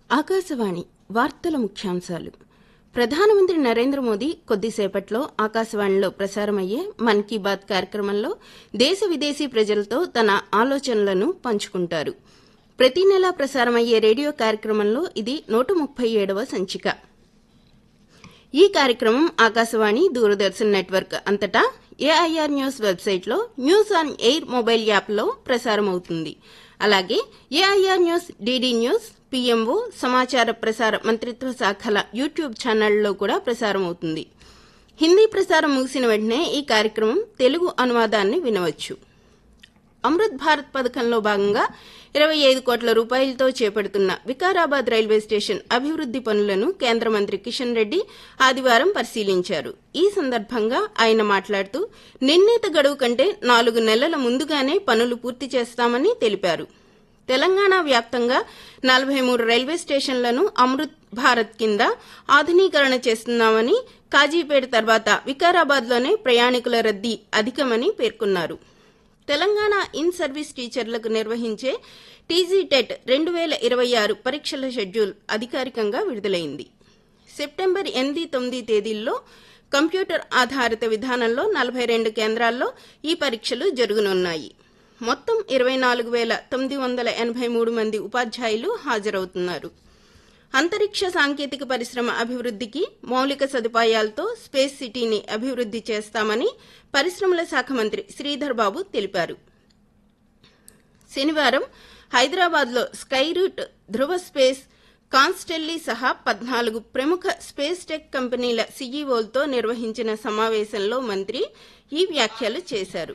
ఆకాశవాణి వార్తల ముఖ్యాంశాలు ప్రధానమంత్రి నరేంద్ర మోదీ కొద్దిసేపట్లో ఆకాశవాణిలో ప్రసారమయ్యే మన్ కీ బాత్ కార్యక్రమంలో దేశ విదేశీ ప్రజలతో తన ఆలోచనలను పంచుకుంటారు ప్రతి నెలా ప్రసారమయ్యే రేడియో కార్యక్రమంలో ఇది నూట ముప్పై ఏడవ సంచిక ఈ కార్యక్రమం ఆకాశవాణి దూరదర్శన్ నెట్వర్క్ అంతటా ఏఐఆర్ న్యూస్ వెబ్సైట్లో న్యూస్ ఆన్ ఎయిర్ మొబైల్ యాప్లో ప్రసారమవుతుంది అలాగే AIR news DD news PMO సమాచార ప్రసార మంత్రిత్వ శాఖల యూట్యూబ్ ఛానళ్లలో కూడా ప్రసారమవుతుంది హిందీ ప్రసారం ముగిసిన వెంటనే ఈ కార్యక్రమం తెలుగు అనువాదాన్ని వినవచ్చు అమృత్ భారత్ పథకంలో భాగంగా ఇరవై ఐదు కోట్ల రూపాయలతో చేపడుతున్న వికారాబాద్ రైల్వే స్టేషన్ అభివృద్ది పనులను కేంద్ర మంత్రి కిషన్ రెడ్డి ఆదివారం పరిశీలించారు ఈ సందర్భంగా ఆయన మాట్లాడుతూ నిర్ణీత గడువు కంటే నాలుగు నెలల ముందుగానే పనులు పూర్తి చేస్తామని తెలిపారు తెలంగాణ వ్యాప్తంగా నలభై మూడు రైల్వే స్టేషన్లను అమృత్ భారత్ కింద ఆధునీకరణ చేస్తున్నామని కాజీపేట తర్వాత వికారాబాద్లోనే ప్రయాణికుల రద్దీ అధికమని పేర్కొన్నారు తెలంగాణ ఇన్ సర్వీస్ టీచర్లకు నిర్వహించే టీజీ టెట్ రెండు వేల ఇరవై ఆరు పరీక్షల షెడ్యూల్ అధికారికంగా విడుదలైంది సెప్టెంబర్ ఎనిమిది తొమ్మిది తేదీల్లో కంప్యూటర్ ఆధారిత విధానంలో నలభై రెండు కేంద్రాల్లో ఈ పరీక్షలు జరగనున్నాయి మొత్తం ఇరవై నాలుగు వేల తొమ్మిది వందల ఎనభై మూడు మంది ఉపాధ్యాయులు హాజరవుతున్నారు అంతరిక్ష సాంకేతిక పరిశ్రమ అభివృద్ధికి మౌలిక సదుపాయాలతో స్పేస్ సిటీని అభివృద్ది చేస్తామని పరిశ్రమల శాఖ మంత్రి శ్రీధర్ బాబు తెలిపారు శనివారం హైదరాబాద్లో స్కై రూట్ ధృవ స్పేస్ కాన్స్టెల్లీ సహా పద్నాలుగు ప్రముఖ స్పేస్ టెక్ కంపెనీల సీఈఓలతో నిర్వహించిన సమావేశంలో మంత్రి ఈ వ్యాఖ్యలు చేశారు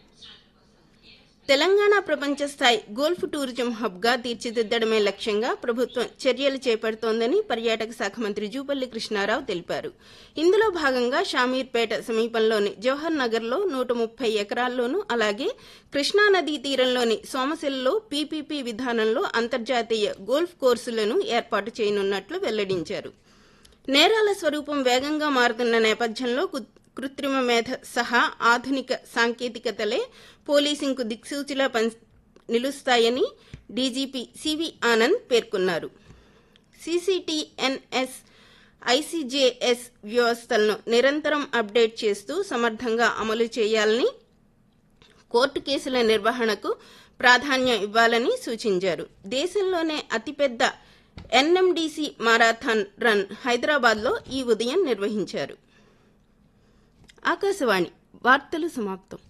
తెలంగాణ ప్రపంచ స్థాయి గోల్ఫ్ టూరిజం హబ్ గా తీర్చిదిద్దడమే లక్ష్యంగా ప్రభుత్వం చర్యలు చేపడుతోందని పర్యాటక శాఖ మంత్రి జూపల్లి కృష్ణారావు తెలిపారు ఇందులో భాగంగా షామీర్పేట సమీపంలోని జవహర్ నగర్ లో నూట ముప్పై ఎకరాల్లోనూ అలాగే కృష్ణానదీ తీరంలోని సోమశిలలో పీపీపీ విధానంలో అంతర్జాతీయ గోల్ఫ్ కోర్సులను ఏర్పాటు చేయనున్నట్లు వెల్లడించారు నేరాల స్వరూపం వేగంగా మారుతున్న నేపథ్యంలో కృత్రిమ మేధ సహా ఆధునిక సాంకేతికతలే పోలీసింగ్కు దిక్సూచిలా నిలుస్తాయని డీజీపీ సివి ఆనంద్ పేర్కొన్నారు సీసీటీఎన్ఎస్ ఐసీజేఎస్ వ్యవస్థలను నిరంతరం అప్డేట్ చేస్తూ సమర్థంగా అమలు చేయాలని కోర్టు కేసుల నిర్వహణకు ప్రాధాన్యం ఇవ్వాలని సూచించారు దేశంలోనే అతిపెద్ద ఎన్ఎండిసి మారాథాన్ రన్ హైదరాబాద్లో ఈ ఉదయం నిర్వహించారు ఆకాశవాణి వార్తలు సమాప్తం